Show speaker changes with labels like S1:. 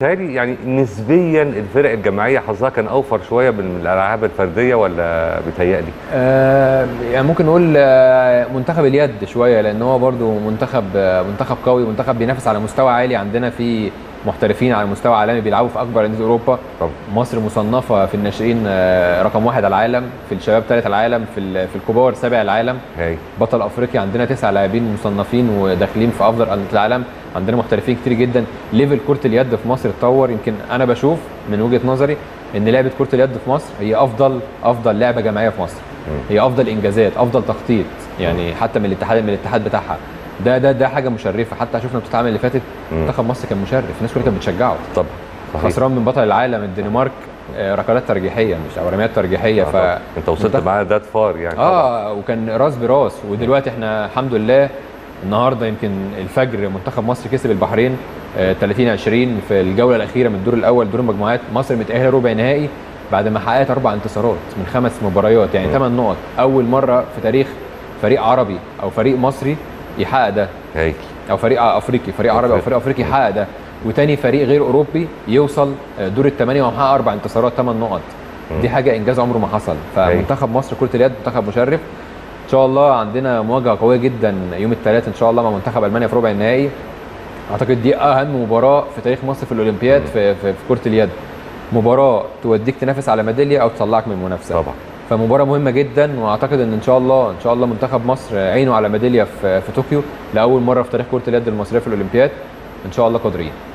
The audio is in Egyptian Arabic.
S1: تهيألي يعني نسبيا الفرق الجماعيه حظها كان اوفر شويه من الالعاب الفرديه ولا بيتهيألي؟
S2: آه يعني ممكن نقول آه منتخب اليد شويه لان هو برضو منتخب آه منتخب قوي منتخب بينافس على مستوى عالي عندنا في محترفين على مستوى عالمي بيلعبوا في اكبر انديه اوروبا
S1: طبعا.
S2: مصر مصنفه في الناشئين آه رقم واحد على العالم في الشباب ثالث العالم في ال- في الكبار سابع العالم
S1: هاي
S2: بطل افريقيا عندنا تسع لاعبين مصنفين وداخلين في افضل انديه العالم عندنا محترفين كتير جدا ليفل كره اليد في مصر اتطور يمكن انا بشوف من وجهه نظري ان لعبه كره اليد في مصر هي افضل افضل لعبه جماعيه في مصر هي افضل انجازات افضل تخطيط يعني حتى من الاتحاد من الاتحاد بتاعها ده ده ده حاجه مشرفه حتى شفنا بطوله العالم اللي فاتت منتخب مصر كان مشرف الناس كلها كانت بتشجعه
S1: طبعا صحيح
S2: خسران من بطل العالم الدنمارك آه، ركلات ترجيحيه مش او رميات ترجيحيه
S1: آه طبعاً. انت وصلت
S2: منتخب-
S1: معاه ذات فار يعني طبعاً.
S2: اه وكان راس براس ودلوقتي احنا الحمد لله النهارده يمكن الفجر منتخب مصر كسب البحرين آه 30 20 في الجوله الاخيره من الدور الاول دور المجموعات مصر متاهله ربع نهائي بعد ما حققت اربع انتصارات من خمس مباريات يعني ثمان نقط اول مره في تاريخ فريق عربي او فريق مصري يحقق ده
S1: هاي
S2: او فريق افريقي فريق عربي او فريق افريقي يحقق ده وتاني فريق غير اوروبي يوصل آه، دور الثمانيه ومحقق اربع انتصارات ثمان نقط دي حاجه انجاز عمره ما حصل فمنتخب مصر كره اليد منتخب مشرف ان شاء الله عندنا مواجهه قويه جدا يوم الثلاث ان شاء الله مع منتخب المانيا في ربع النهائي اعتقد دي اهم مباراه في تاريخ مصر في الاولمبياد في, في, في كره اليد مباراه توديك تنافس على ميداليه او تطلعك من المنافسه
S1: طبعا
S2: فمباراه مهمه جدا واعتقد ان ان شاء الله ان شاء الله منتخب مصر عينه على ميداليه في, في طوكيو لاول مره في تاريخ كره اليد المصريه في الاولمبياد ان شاء الله قادرين